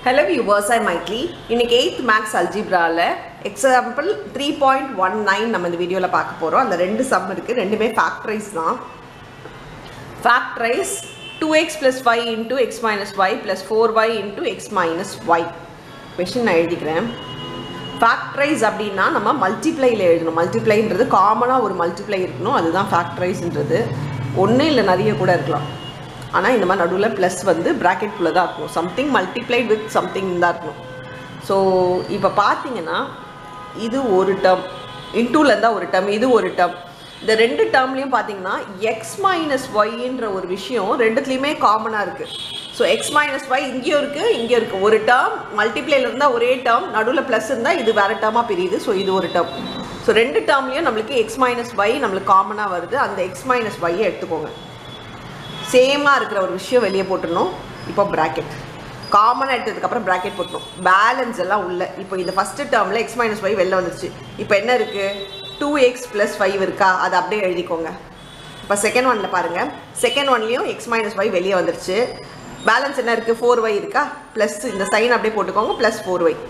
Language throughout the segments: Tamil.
ஹலோ வியூவர்ஸ் ஐ மைட்லி இன்னைக்கு எயித் மேக்ஸ் அல்ஜிப்ராவில் example three point one nine நம்ம இந்த வீடியோவில் பார்க்க போகிறோம் அந்த ரெண்டு சம் இருக்குது ரெண்டுமே ஃபேக்டரைஸ் தான் factorise two x plus five into x minus y plus four y into x minus y question நான் எழுதிக்கிறேன் ஃபேக்டரைஸ் அப்படின்னா நம்ம மல்டிப்ளையில் எழுதணும் மல்டிப்ளைன்றது காமனாக ஒரு மல்டிப்ளை இருக்கணும் அதுதான் ஃபேக்டரைஸ்ன்றது ஒன்று இல்லை நிறைய கூட இருக்கலாம் ஆனால் இந்த மாதிரி நடுவில் ப்ளஸ் வந்து ப்ராக்கெட்குள்ளே தான் இருக்கணும் சம்திங் மல்டிப்ளைட் வித் சம்திங் தான் இருக்கணும் ஸோ இப்போ பார்த்தீங்கன்னா இது ஒரு டேர்ம் இன்டூவில் இருந்தால் ஒரு டேர்ம் இது ஒரு டேர்ம் இந்த ரெண்டு டேர்ம்லையும் பார்த்தீங்கன்னா எக்ஸ் மைனஸ் ஒய்ன்ற ஒரு விஷயம் ரெண்டுத்துலேயுமே காமனாக இருக்குது ஸோ எக்ஸ் மைனஸ் ஒய் இங்கேயும் இருக்குது இங்கேயும் இருக்குது ஒரு டேர்ம் மல்டிப்ளைல இருந்தால் ஒரே டேர்ம் நடுவில் ப்ளஸ் இருந்தால் இது வேறு டேர்மாக பிரியுது ஸோ இது ஒரு டேர்ம் ஸோ ரெண்டு டேர்ம்லேயும் நம்மளுக்கு எக்ஸ் மைனஸ் ஒய் நம்மளுக்கு காமனாக வருது அந்த எக்ஸ் மைனஸ் ஒய்யை எடுத்துக்கோங்க சேமாக இருக்கிற ஒரு விஷயம் வெளியே போட்டுடணும் இப்போ ப்ராக்கெட் காமனாக எடுத்ததுக்கப்புறம் ப்ராக்கெட் போட்டணும் பேலன்ஸ் எல்லாம் உள்ள இப்போ இந்த ஃபஸ்ட்டு டேர்மில் எக்ஸ் மைனஸ் ஃபைவ் வெளில வந்துருச்சு இப்போ என்ன இருக்குது டூ எக்ஸ் ப்ளஸ் ஃபைவ் இருக்கா அதை அப்படியே எழுதிக்கோங்க இப்போ செகண்ட் ஒனில் பாருங்கள் செகண்ட் ஒன்லேயும் எக்ஸ் மைனஸ் ஃபைவ் வெளியே வந்துருச்சு பேலன்ஸ் என்ன இருக்குது ஃபோர் ஒய் இருக்கா ப்ளஸ் இந்த சைன் அப்படியே போட்டுக்கோங்க ப்ளஸ் ஃபோர் ஒய்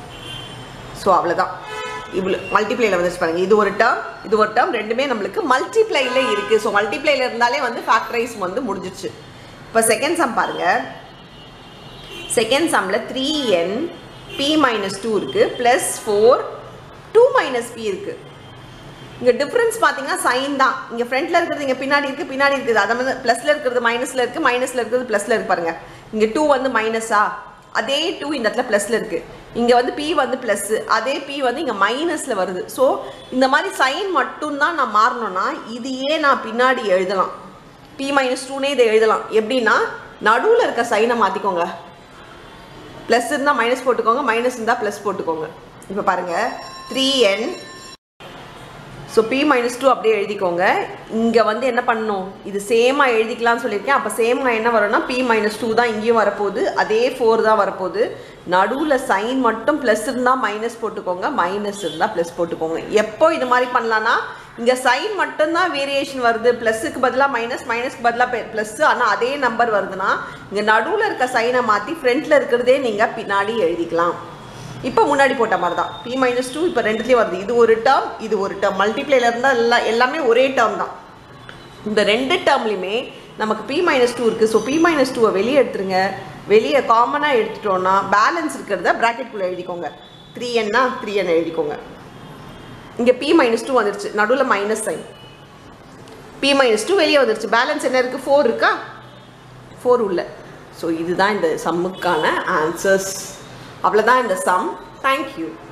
ஸோ அவ்வளோதான் இவ்வளோ மல்டிப்ளைல வந்துச்சு பாருங்க இது ஒரு டேர்ம் இது ஒரு டேர்ம் ரெண்டுமே நம்மளுக்கு மல்டிப்ளைல இருக்குது ஸோ மல்டிப்ளைல இருந்தாலே வந்து ஃபேக்டரைஸ் வந்து முடிஞ்சிச்சு இப்போ செகண்ட் சம் பாருங்க செகண்ட் சம்மில் three n p minus two இருக்குது plus four two minus p இருக்குது இங்கே டிஃப்ரென்ஸ் பார்த்தீங்கன்னா சைன் தான் இங்கே ஃப்ரண்ட்டில் இருக்கிறது இங்கே பின்னாடி இருக்குது பின்னாடி இருக்குது அதை வந்து ப்ளஸில் இருக்கிறது மைனஸில் இருக்குது மைனஸில் இருக்கிறது ப்ளஸில் இருக்கு பாருங்க இங்கே டூ வந்து மைனஸா அதே டூ இந்த இடத்துல ப்ளஸில் இருக்குது இங்கே வந்து பி வந்து ப்ளஸ்ஸு அதே பி வந்து இங்கே மைனஸில் வருது ஸோ இந்த மாதிரி சைன் மட்டும்தான் நான் மாறணும்னா இதையே நான் பின்னாடி எழுதலாம் பி மைனஸ் டூனே இதை எழுதலாம் எப்படின்னா நடுவில் இருக்க சைனை மாற்றிக்கோங்க ப்ளஸ் இருந்தால் மைனஸ் போட்டுக்கோங்க மைனஸ் இருந்தால் ப்ளஸ் போட்டுக்கோங்க இப்போ பாருங்கள் three n so p minus two அப்படியே எழுதிக்கோங்க இங்கே வந்து என்ன பண்ணணும் இது சேமாக எழுதிக்கலாம்னு சொல்லியிருக்கேன் அப்போ சேமாக என்ன வரும்னா பி மைனஸ் டூ தான் இங்கேயும் வரப்போகுது அதே ஃபோர் தான் வரப்போகுது நடுவில் சைன் மட்டும் ப்ளஸ் இருந்தால் மைனஸ் போட்டுக்கோங்க மைனஸ் இருந்தால் ப்ளஸ் போட்டுக்கோங்க எப்போ இது மாதிரி பண்ணலான்னா இங்கே சைன் மட்டும்தான் வேரியேஷன் வருது ப்ளஸ்ஸுக்கு பதிலாக மைனஸ் மைனஸ்க்கு பதிலாக ப்ளஸ்ஸு ஆனால் அதே நம்பர் வருதுன்னா இங்கே நடுவில் இருக்க சைனை மாற்றி ஃப்ரண்ட்டில் இருக்கிறதே நீங்கள் பின்னாடி எழுதிக்கலாம் இப்போ முன்னாடி போட்ட மாதிரி தான் பி மைனஸ் டூ இப்போ ரெண்டுலேயும் வருது இது ஒரு டேர்ம் இது ஒரு டேர்ம் மல்டிப்ளைல இருந்தால் எல்லாம் எல்லாமே ஒரே டேர்ம் தான் இந்த ரெண்டு டேர்ம்லையுமே நமக்கு பி மைனஸ் டூ இருக்குது ஸோ பி மைனஸ் டூவை வெளியே எடுத்துருங்க வெளியே காமனாக எடுத்துட்டோன்னா பேலன்ஸ் இருக்கிறத ப்ராக்கெட்குள்ளே எழுதிக்கோங்க த்ரீ என்னா த்ரீ என் எழுதிக்கோங்க இங்கே பி மைனஸ் டூ வந்துருச்சு நடுவில் minus sign p minus two வெளியே வந்துருச்சு பேலன்ஸ் என்ன இருக்குது ஃபோர் இருக்கா ஃபோர் உள்ள ஸோ இதுதான் இந்த சம்முக்கான ஆன்சர்ஸ் அவ்வளோதான் இந்த சம் தேங்க்யூ